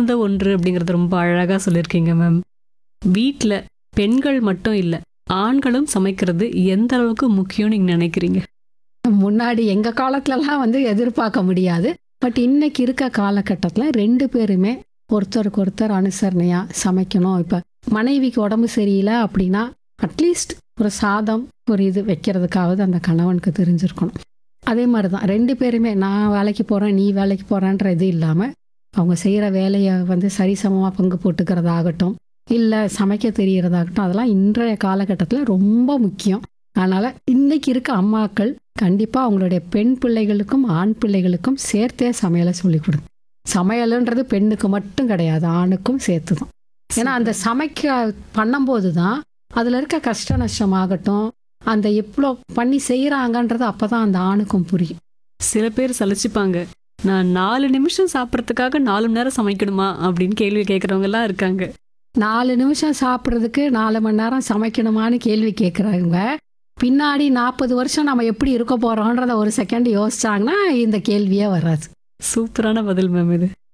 சார்ந்த ஒன்று அப்படிங்கறது ரொம்ப அழகா சொல்லியிருக்கீங்க மேம் வீட்டில் பெண்கள் மட்டும் இல்லை ஆண்களும் சமைக்கிறது எந்த அளவுக்கு முக்கியம் நீங்க நினைக்கிறீங்க முன்னாடி எங்க காலத்துலலாம் வந்து எதிர்பார்க்க முடியாது பட் இன்னைக்கு இருக்க காலகட்டத்தில் ரெண்டு பேருமே ஒருத்தருக்கு ஒருத்தர் அனுசரணையா சமைக்கணும் இப்போ மனைவிக்கு உடம்பு சரியில்லை அப்படின்னா அட்லீஸ்ட் ஒரு சாதம் ஒரு இது வைக்கிறதுக்காவது அந்த கணவனுக்கு தெரிஞ்சிருக்கணும் அதே மாதிரி தான் ரெண்டு பேருமே நான் வேலைக்கு போகிறேன் நீ வேலைக்கு போகிறேன்ற இது இல்லாமல் அவங்க செய்கிற வேலையை வந்து சரிசமமாக பங்கு போட்டுக்கிறதாகட்டும் இல்லை சமைக்க தெரியறதாகட்டும் அதெல்லாம் இன்றைய காலகட்டத்தில் ரொம்ப முக்கியம் அதனால் இன்னைக்கு இருக்க அம்மாக்கள் கண்டிப்பாக அவங்களுடைய பெண் பிள்ளைகளுக்கும் ஆண் பிள்ளைகளுக்கும் சேர்த்தே சமையலை சொல்லிக் கொடுங்க சமையலுன்றது பெண்ணுக்கு மட்டும் கிடையாது ஆணுக்கும் சேர்த்து தான் ஏன்னா அந்த சமைக்க பண்ணும்போது தான் அதில் இருக்க கஷ்ட நஷ்டமாகட்டும் அந்த எவ்வளோ பண்ணி செய்கிறாங்கன்றது அப்போ தான் அந்த ஆணுக்கும் புரியும் சில பேர் சலிச்சுப்பாங்க நான் நாலு நிமிஷம் சாப்பிட்றதுக்காக நாலு மணி நேரம் சமைக்கணுமா அப்படின்னு கேள்வி கேட்குறவங்க எல்லாம் இருக்காங்க நாலு நிமிஷம் சாப்பிட்றதுக்கு நாலு மணி நேரம் சமைக்கணுமான்னு கேள்வி கேட்குறாங்க பின்னாடி நாற்பது வருஷம் நம்ம எப்படி இருக்க போகிறோன்றத ஒரு செகண்ட் யோசிச்சாங்கன்னா இந்த கேள்வியே வராது சூப்பரான பதில் மேம் இது